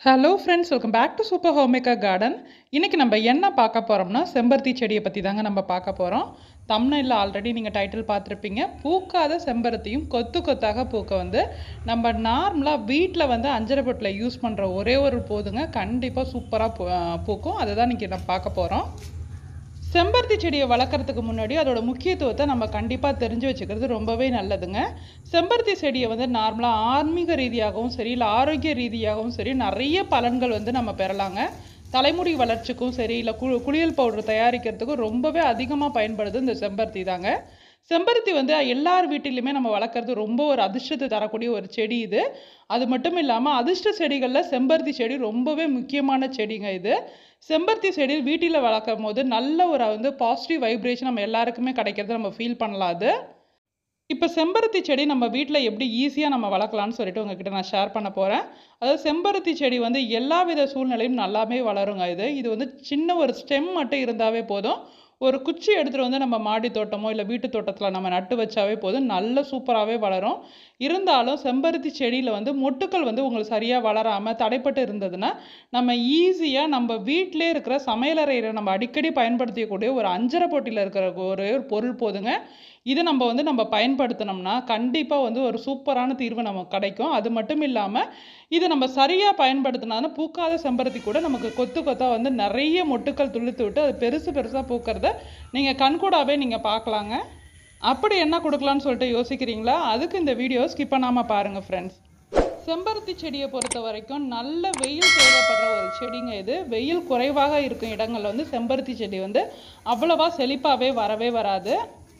hello friends welcome back to super ஹோம்மேக்கா garden இன்றைக்கி நம்ம என்ன பார்க்க போகிறோம்னா செம்பருத்தி செடியை பற்றி தாங்க நம்ம பார்க்க போகிறோம் தமிழில் ஆல்ரெடி நீங்கள் டைட்டில் பார்த்துருப்பீங்க பூக்காத செம்பருத்தியும் கொத்து கொத்தாக பூக்க வந்து நம்ம நார்மலாக வீட்டில் வந்து அஞ்சரை பொட்டில் யூஸ் பண்ணுற ஒரே ஒரு போதுங்க கண்டிப்பாக சூப்பராக பூ பூக்கும் அதை தான் இன்றைக்கி நம்ம பார்க்க போகிறோம் செம்பருத்தி செடியை வளர்க்குறதுக்கு முன்னாடி அதோட முக்கியத்துவத்தை நம்ம கண்டிப்பாக தெரிஞ்சு வச்சுக்கிறது ரொம்பவே நல்லதுங்க செம்பருத்தி செடியை வந்து நார்மலாக ஆன்மீக ரீதியாகவும் சரி இல்லை ஆரோக்கிய ரீதியாகவும் சரி நிறைய பலன்கள் வந்து நம்ம பெறலாங்க தலைமுடி வளர்ச்சிக்கும் சரி இல்லை கு குளியல் பவுடர் தயாரிக்கிறதுக்கும் ரொம்பவே அதிகமாக பயன்படுது இந்த செம்பருத்தி தாங்க செம்பருத்தி வந்து எல்லார் வீட்டிலையுமே நம்ம வளர்க்குறது ரொம்ப ஒரு அதிர்ஷ்டத்தை தரக்கூடிய ஒரு செடி இது அது மட்டும் இல்லாமல் அதிர்ஷ்ட செடிகளில் செம்பருத்தி செடி ரொம்பவே முக்கியமான செடிங்க இது செம்பருத்தி செடி வீட்டில் வளர்க்கும் போது நல்ல ஒரு வந்து பாசிட்டிவ் வைப்ரேஷன் நம்ம எல்லாருக்குமே கிடைக்கிறத நம்ம ஃபீல் பண்ணலாம் அது இப்போ செம்பருத்தி செடி நம்ம வீட்டில் எப்படி ஈஸியாக நம்ம வளர்க்கலாம்னு சொல்லிட்டு உங்ககிட்ட நான் ஷேர் பண்ண போகிறேன் அதாவது செம்பருத்தி செடி வந்து எல்லா வித சூழ்நிலையும் நல்லாவே வளருங்க இது இது வந்து சின்ன ஒரு ஸ்டெம் மட்டும் இருந்தாவே போதும் ஒரு குச்சி எடுத்துகிட்டு வந்து நம்ம மாடி தோட்டமோ இல்லை வீட்டு தோட்டத்தில் நம்ம நட்டு வச்சாவே போதும் நல்ல சூப்பராகவே வளரும் இருந்தாலும் செம்பருத்தி செடியில் வந்து மொட்டுக்கள் வந்து உங்களுக்கு சரியாக வளராமல் தடைப்பட்டு இருந்ததுன்னா நம்ம ஈஸியாக நம்ம வீட்டிலே இருக்கிற சமையலறையில் நம்ம அடிக்கடி பயன்படுத்தக்கூடிய ஒரு அஞ்சரை போட்டியில் இருக்கிற ஒரே ஒரு பொருள் போதுங்க இது நம்ம வந்து நம்ம பயன்படுத்தினோம்னா கண்டிப்பாக வந்து ஒரு சூப்பரான தீர்வு நமக்கு கிடைக்கும் அது மட்டும் இல்லாமல் இது நம்ம சரியாக பயன்படுத்தினா பூக்காத செம்பருத்தி கூட நமக்கு கொத்து கொத்தா வந்து நிறைய மொட்டுக்கள் துளுத்து விட்டு அது பெருசு பெருசாக பூக்கிறத நீங்கள் கண்கூடாவே நீங்கள் பார்க்கலாங்க அப்படி என்ன கொடுக்கலான்னு சொல்லிட்டு யோசிக்கிறீங்களா அதுக்கு இந்த வீடியோ ஸ்கிப் பண்ணாமல் பாருங்கள் ஃப்ரெண்ட்ஸ் செம்பருத்தி செடியை பொறுத்த வரைக்கும் நல்ல வெயில் தேவைப்படுற ஒரு செடிங்க இது வெயில் குறைவாக இருக்கும் இடங்களில் வந்து செம்பருத்தி செடி வந்து அவ்வளவா செழிப்பாகவே வரவே வராது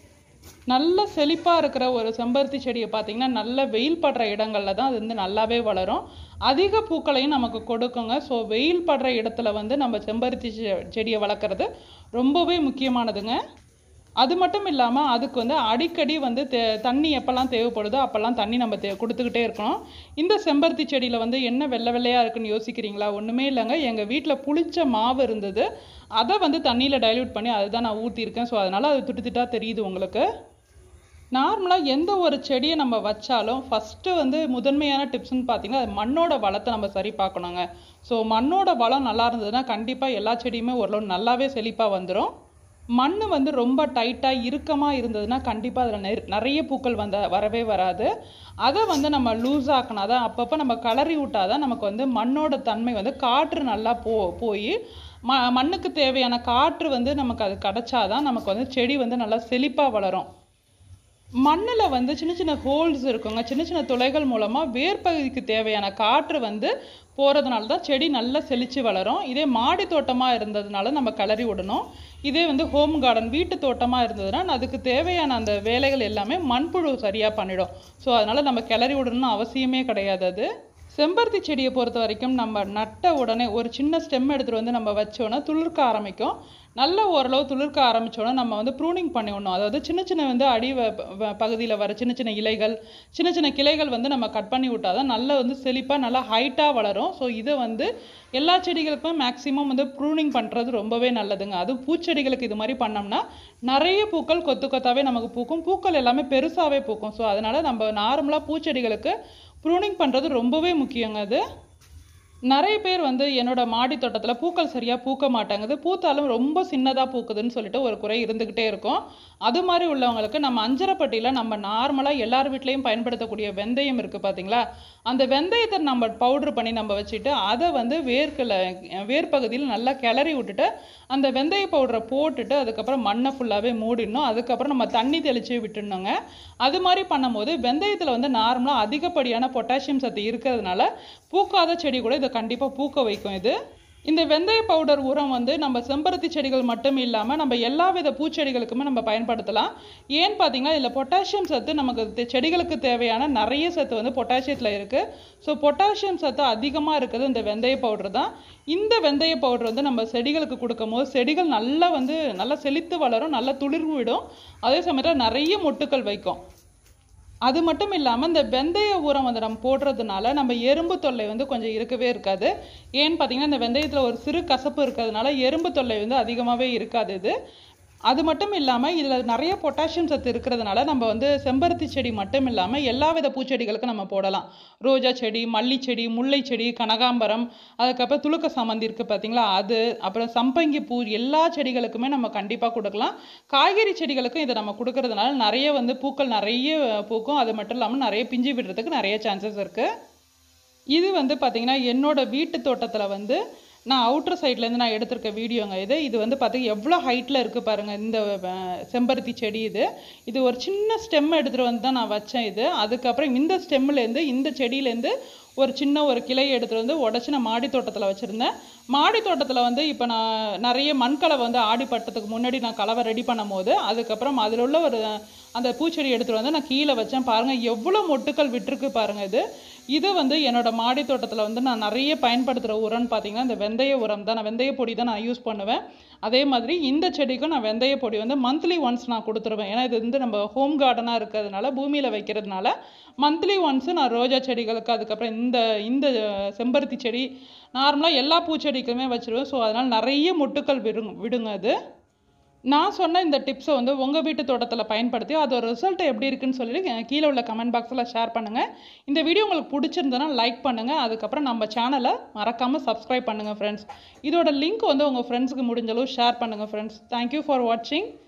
நல்ல செழிப்பாக இருக்கிற ஒரு செம்பருத்தி செடியை பார்த்தீங்கன்னா நல்ல வெயில் படுற இடங்களில் தான் அது வந்து நல்லாவே வளரும் அதிக பூக்களையும் நமக்கு கொடுக்குங்க ஸோ வெயில் படுற இடத்துல வந்து நம்ம செம்பருத்தி செடியை வளர்க்குறது ரொம்பவே முக்கியமானதுங்க அது மட்டும் இல்லாமல் அதுக்கு வந்து அடிக்கடி வந்து தே தண்ணி எப்போல்லாம் தேவைப்படுதோ அப்போல்லாம் தண்ணி நம்ம தே கொடுத்துக்கிட்டே இருக்கணும் இந்த செம்பருத்தி செடியில் வந்து என்ன வெள்ளை வெள்ளையாக இருக்குன்னு யோசிக்கிறீங்களா ஒன்றுமே இல்லைங்க எங்கள் வீட்டில் புளிச்ச மாவு இருந்தது அதை வந்து தண்ணியில் டைல்யூட் பண்ணி அதுதான் நான் ஊற்றிருக்கேன் ஸோ அதனால் அது துட்டு துட்டாக தெரியுது உங்களுக்கு நார்மலாக எந்த ஒரு செடியை நம்ம வச்சாலும் ஃபஸ்ட்டு வந்து முதன்மையான டிப்ஸ்னு பார்த்தீங்கன்னா அது மண்ணோட வளத்தை நம்ம சரி பார்க்கணுங்க ஸோ மண்ணோட வளம் நல்லா இருந்ததுன்னா கண்டிப்பாக எல்லா செடியுமே ஓரளவு நல்லாவே செழிப்பாக வந்துடும் மண் வந்து ரொம்ப டைட்டாக இறுக்கமாக இருந்ததுன்னா கண்டிப்பாக அதில் நிறைய பூக்கள் வந்த வரவே வராது அதை வந்து நம்ம லூஸ் ஆக்கினா தான் அப்பப்போ நம்ம கலரி விட்டால் தான் நமக்கு வந்து மண்ணோட தன்மை வந்து காற்று நல்லா போ போய் ம மண்ணுக்கு தேவையான காற்று வந்து நமக்கு அது கிடச்சாதான் நமக்கு வந்து செடி வந்து நல்லா செழிப்பாக வளரும் மண்ணில் வந்து சின்ன சின்ன ஹோல்ஸ் இருக்குங்க சின்ன சின்ன துளைகள் மூலமாக வேர்பகுதிக்கு தேவையான காற்று வந்து போகிறதுனால தான் செடி நல்லா செழித்து வளரும் இதே மாடி தோட்டமாக இருந்ததுனால நம்ம கிளறி விடணும் இதே வந்து ஹோம் கார்டன் வீட்டு தோட்டமாக இருந்ததுன்னா அதுக்கு தேவையான அந்த வேலைகள் எல்லாமே மண்புழு சரியாக பண்ணிடும் ஸோ அதனால் நம்ம கிளறி விடணும்னு அவசியமே கிடையாது அது செம்பருத்தி செடியை பொறுத்த வரைக்கும் நம்ம நட்ட உடனே ஒரு சின்ன ஸ்டெம் எடுத்துகிட்டு வந்து நம்ம வச்சோன்னா துளிர்க்க ஆரம்பிக்கும் நல்ல ஓரளவு துளிர்க்க ஆரம்பித்தோன்னா நம்ம வந்து ப்ரூனிங் பண்ணி விடணும் அதாவது சின்ன சின்ன வந்து அடி பகுதியில் வர சின்ன சின்ன இலைகள் சின்ன சின்ன கிளைகள் வந்து நம்ம கட் பண்ணி விட்டால் தான் நல்லா வந்து செழிப்பாக நல்லா ஹைட்டாக வளரும் ஸோ இதை வந்து எல்லா செடிகளுக்குமே மேக்ஸிமம் வந்து ப்ரூனிங் பண்ணுறது ரொம்பவே நல்லதுங்க அதுவும் பூச்செடிகளுக்கு இது மாதிரி பண்ணோம்னா நிறைய பூக்கள் கொத்து கொத்தாவே நமக்கு பூக்கும் பூக்கள் எல்லாமே பெருசாகவே பூக்கும் ஸோ அதனால் நம்ம நார்மலாக பூச்செடிகளுக்கு ப்ரூனிங் பண்ணுறது ரொம்பவே முக்கியங்க அது நிறைய பேர் வந்து என்னோட மாடி தோட்டத்தில் பூக்கள் சரியாக பூக்க மாட்டாங்குது பூத்தாலும் ரொம்ப சின்னதாக பூக்குதுன்னு சொல்லிட்டு ஒரு குறை இருந்துக்கிட்டே இருக்கும் அது மாதிரி உள்ளவங்களுக்கு நம்ம அஞ்சரைப்பட்டியில் நம்ம நார்மலாக எல்லார் வீட்லேயும் பயன்படுத்தக்கூடிய வெந்தயம் இருக்குது பார்த்தீங்களா அந்த வெந்தயத்தை நம்ம பவுட்ரு பண்ணி நம்ம வச்சுட்டு அதை வந்து வேர்க்கில் வேர்பகுதியில் நல்லா கிளறி விட்டுட்டு அந்த வெந்தய பவுடரை போட்டுட்டு அதுக்கப்புறம் மண்ணை ஃபுல்லாகவே மூடிடணும் அதுக்கப்புறம் நம்ம தண்ணி தெளித்து விட்டுடணுங்க அது மாதிரி பண்ணும்போது வெந்தயத்தில் வந்து நார்மலாக அதிகப்படியான பொட்டாசியம் சத்து இருக்கிறதுனால பூக்காத செடி கூட இதை கண்டிப்பாக பூக்க வைக்கும் இது இந்த வெந்தய பவுடர் உரம் வந்து நம்ம செம்பருத்தி செடிகள் மட்டும் இல்லாமல் நம்ம எல்லா வித பூச்செடிகளுக்குமே நம்ம பயன்படுத்தலாம் ஏன்னு பார்த்தீங்கன்னா இதில் பொட்டாசியம் சத்து நமக்கு செடிகளுக்கு தேவையான நிறைய சத்து வந்து பொட்டாசியத்தில் இருக்குது ஸோ பொட்டாசியம் சத்து அதிகமாக இருக்கிறது இந்த வெந்தய பவுடர் தான் இந்த வெந்தய பவுடர் வந்து நம்ம செடிகளுக்கு கொடுக்கும் போது செடிகள் நல்லா வந்து நல்லா செழித்து வளரும் நல்லா துளிர்வு விடும் அதே சமயத்தில் நிறைய மொட்டுக்கள் வைக்கும் அது மட்டும் இல்லாமல் இந்த வெந்தய உரம் வந்து நம்ம போடுறதுனால நம்ம எறும்பு தொல்லை வந்து கொஞ்சம் இருக்கவே இருக்காது ஏன்னு பார்த்தீங்கன்னா இந்த வெந்தயத்தில் ஒரு சிறு கசப்பு இருக்கிறதுனால எறும்பு தொல்லை வந்து அதிகமாகவே இருக்காது இது அது மட்டும் இல்லாமல் இதில் நிறைய பொட்டாசியம் சத்து இருக்கிறதுனால நம்ம வந்து செம்பருத்தி செடி மட்டும் இல்லாமல் எல்லா வித பூச்செடிகளுக்கும் நம்ம போடலாம் ரோஜா செடி மல்லி செடி முல்லை செடி கனகாம்பரம் அதுக்கப்புறம் துளுக்க சாமந்தி இருக்குது பார்த்தீங்களா அது அப்புறம் சம்பங்கி பூ எல்லா செடிகளுக்குமே நம்ம கண்டிப்பாக கொடுக்கலாம் காய்கறி செடிகளுக்கும் இதை நம்ம கொடுக்கறதுனால நிறைய வந்து பூக்கள் நிறைய பூக்கும் அது மட்டும் இல்லாமல் நிறைய பிஞ்சு விடுறதுக்கு நிறைய சான்சஸ் இருக்குது இது வந்து பார்த்தீங்கன்னா என்னோட வீட்டு தோட்டத்தில் வந்து நான் அவுட்டர் சைட்லேருந்து நான் எடுத்திருக்க வீடியோங்க இது இது வந்து பார்த்தீங்கன்னா எவ்வளோ ஹைட்டில் இருக்குது பாருங்கள் இந்த அஹ், செம்பருத்தி செடி இது இது ஒரு சின்ன ஸ்டெம் எடுத்துகிட்டு வந்து தான் நான் வச்சேன் இது அதுக்கப்புறம் இந்த ஸ்டெம்லேருந்து இந்த செடியிலேருந்து ஒரு சின்ன ஒரு கிளை எடுத்துகிட்டு வந்து உடச்சி நான் மாடி தோட்டத்தில் வச்சுருந்தேன் மாடி தோட்டத்தில் வந்து இப்போ நான் நிறைய மண்கலவை வந்து ஆடி பட்டத்துக்கு முன்னாடி நான் கலவை ரெடி பண்ணும் போது அதுக்கப்புறம் அதில் உள்ள ஒரு அந்த பூச்செடி எடுத்துகிட்டு வந்து நான் கீழே வச்சேன் பாருங்கள் எவ்வளோ மொட்டுக்கள் விட்டுருக்கு பாருங்கள் இது இது வந்து என்னோட மாடி தோட்டத்தில் வந்து நான் நிறைய பயன்படுத்துகிற உரம்னு பார்த்தீங்கன்னா இந்த வெந்தய உரம் தான் நான் வெந்தய பொடி தான் நான் யூஸ் பண்ணுவேன் அதே மாதிரி இந்த செடிக்கும் நான் வெந்தய பொடி வந்து மந்த்லி ஒன்ஸ் நான் கொடுத்துருவேன் ஏன்னா இது வந்து நம்ம ஹோம் கார்டனாக இருக்கிறதுனால பூமியில் வைக்கிறதுனால மந்த்லி ஒன்ஸு நான் ரோஜா செடிகளுக்கு அதுக்கப்புறம் இந்த இந்த செம்பருத்தி செடி நார்மலாக எல்லா பூச்செடிக்குமே வச்சிருவேன் ஸோ அதனால் நிறைய மொட்டுக்கள் விடுங்க விடுங்க அது நான் சொன்ன இந்த டிப்ஸை வந்து உங்கள் வீட்டு தோட்டத்தில் பயன்படுத்தி அதோட ரிசல்ட் எப்படி இருக்குன்னு சொல்லிட்டு அஹ், கீழே உள்ள கமெண்ட் பாக்ஸில் ஷேர் பண்ணுங்கள் இந்த வீடியோ உங்களுக்கு பிடிச்சிருந்ததுன்னா லைக் பண்ணுங்கள் அதுக்கப்புறம் நம்ம சேனலை மறக்காமல் சப்ஸ்கிரைப் பண்ணுங்கள் ஃப்ரெண்ட்ஸ் இதோட லிங்க் வந்து உங்கள் ஃப்ரெண்ட்ஸுக்கு முடிஞ்ச அளவு ஷேர் பண்ணுங்கள் ஃப்ரெண்ட்ஸ் தேங்க்யூ ஃபார் வாட்சிங்